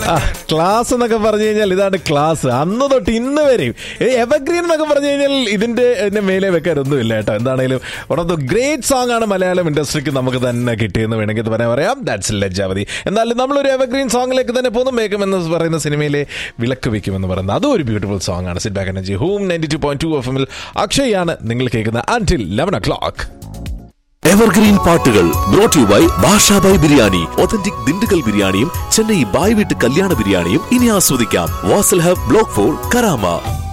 class എന്നൊക്കെ പറഞ്ഞു കഴിഞ്ഞാൽ ഇതാണ് ക്ലാസ് അന്ന് തൊട്ട് ഇന്ന് വരെയും എവർഗ്രീൻ എന്നൊക്കെ പറഞ്ഞു കഴിഞ്ഞാൽ ഇതിന്റെ ഇതിന്റെ മേലെ വെക്കാനൊന്നുമില്ല കേട്ടോ എന്താണേലും one of the great song ആണ് മലയാളം ഇൻഡസ്ട്രിക്ക് നമുക്ക് തന്നെ കിട്ടിയെന്ന് വേണമെങ്കിൽ ഇത് പറയാൻ പറയാം ദാറ്റ്സ് ലജ്ജാവതി എന്നാലും നമ്മളൊരു എവർഗ്രീൻ സോങ്ങിലേക്ക് തന്നെ പോകുന്നു മേക്കും എന്ന് പറയുന്ന സിനിമയിലെ വിളക്ക് വെക്കുമെന്ന് പറയുന്നത് അതും ഒരു ബ്യൂട്ടിഫുൾ സോങ് ആണ് sit back energy home ninety two point two F എമ്മിൽ അക്ഷയാണ് നിങ്ങൾ കേൾക്കുന്നത് until eleven o'clock evergreen പാട്ടുകൾ brought you by Bashabhai biryani authentic Dindigul ബിരിയാണിയും ചെന്നൈ ബായ് വീട്ട് കല്യാണ ബിരിയാണിയും ഇനി ആസ്വദിക്കാം Wasl hub block four Karama